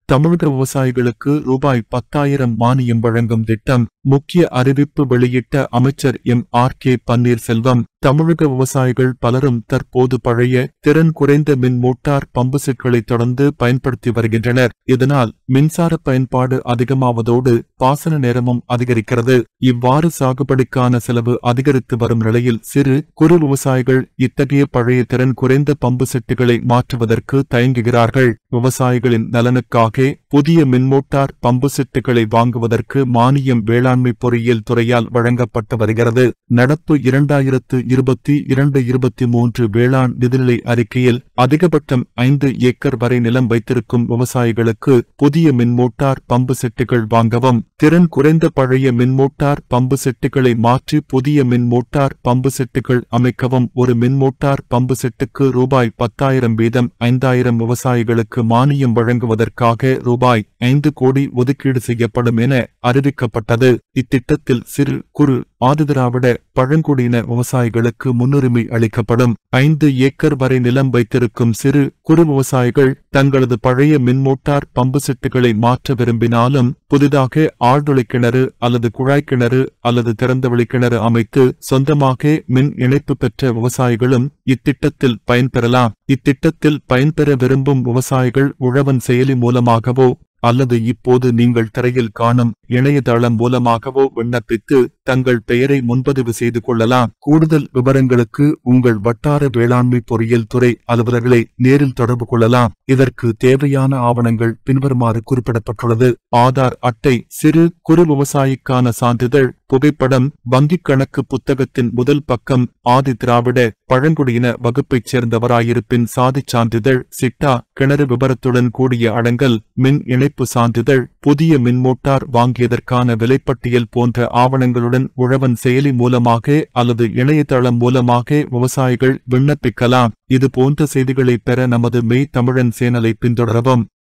தமிழக விவசாயிகளுக்கு ரூபாய் பத்தாயிரம் மானியம் வழங்கும் திட்டம் முக்கிய அறிவிப்பு வெளியிட்ட அமைச்சர் எம் ஆர் கே பன்னீர்செல்வம் தமிழக விவசாயிகள் பலரும் தற்போது பழைய திறன் குறைந்த மின் மோட்டார் பம்பு செட்களை தொடர்ந்து பயன்படுத்தி வருகின்றனர் இதனால் மின்சார பயன்பாடு அதிகமாவதோடு பாசன நேரமும் அதிகரிக்கிறது இவ்வாறு சாகுபடிக்கான செலவு அதிகரித்து வரும் நிலையில் சிறு குறு விவசாயிகள் இத்தகைய பழைய திறன் குறைந்த பம்பு செட்டுகளை மாற்றுவதற்கு தயங்குகிறார்கள் விவசாயிகளின் நலனுக்காக புதிய மின்மோட்டார் பம்பு செட்டுகளை வாங்குவதற்கு மானியம் வேளாண்மை பொறியியல் துறையால் வழங்கப்பட்டு வருகிறது நடப்பு இரண்டாயிரத்து இருபத்தி இரண்டு இருபத்தி மூன்று வேளாண் நிதிநிலை அறிக்கையில் அதிகபட்சம் ஐந்து ஏக்கர் வரை நிலம் வைத்திருக்கும் விவசாயிகளுக்கு புதிய மின்மோட்டார் பம்பு செட்டுகள் வாங்கவும் திறன் குறைந்த பழைய மின்மோட்டார் பம்பு செட்டுகளை மாற்றி புதிய மின்மோட்டார் பம்பு செட்டுகள் அமைக்கவும் ஒரு மின்மோட்டார் பம்பு செட்டுக்கு ரூபாய் பத்தாயிரம் வீதம் ஐந்தாயிரம் விவசாயிகளுக்கு மானியம் வழங்குவதற்காக ரூபாய் ஐந்து கோடி ஒதுக்கீடு செய்யப்படும் என அறிவிக்கப்பட்டது இத்திட்டத்தில் சிறு குறு ஆதிதிராவிட பழங்குடியின விவசாயிகளுக்கு முன்னுரிமை அளிக்கப்படும் ஐந்து ஏக்கர் வரை நிலம் வைத்திருக்கும் சிறு குறு விவசாயிகள் தங்களது பழைய மின்மோட்டார் பம்பு செட்டுகளை மாற்ற விரும்பினாலும் புதிதாக ஆழ்துளை கிணறு அல்லது குழாய் கிணறு அல்லது திறந்தவெளி கிணறு அமைத்து சொந்தமாக மின் இணைப்பு பெற்ற விவசாயிகளும் இத்திட்டத்தில் பயன்பெறலாம் இத்திட்டத்தில் பயன்பெற விரும்பும் விவசாயிகள் உழவன் செயலி மூலமாகவோ அல்லது இப்போது நீங்கள் திரையில் காணும் இணையதளம் மூலமாகவோ விண்ணப்பித்து தங்கள் பெயரை முன்பதிவு செய்து கொள்ளலாம் கூடுதல் விவரங்களுக்கு உங்கள் வட்டார வேளாண்மை பொறியியல் துறை அலுவலர்களை நேரில் தொடர்பு கொள்ளலாம் இதற்கு தேவையான ஆவணங்கள் பின்வருமாறு குறிப்பிடப்பட்டுள்ளது ஆதார் அட்டை சிறு குறு விவசாயிக்கான சான்றிதழ் புகைப்படம் வங்கிக் கணக்கு புத்தகத்தின் முதல் பக்கம் ஆதி திராவிட பழங்குடியின வகுப்பைச் சேர்ந்தவராயிருப்பின் சாதிச் சான்றிதழ் சிட்டா கிணறு விபரத்துடன் கூடிய அடங்கல் மின் இணைப்பு சான்றிதழ் புதிய மின்மோட்டார் வாங்கியதற்கான விலைப்பட்டியல் போன்ற ஆவணங்களுடன் உழவன் செயலி மூலமாக அல்லது இணையதளம் மூலமாக விவசாயிகள் விண்ணப்பிக்கலாம் இது போன்ற செய்திகளை பெற நமது மெய் தமிழன் சேனலை பின்தொடரவும்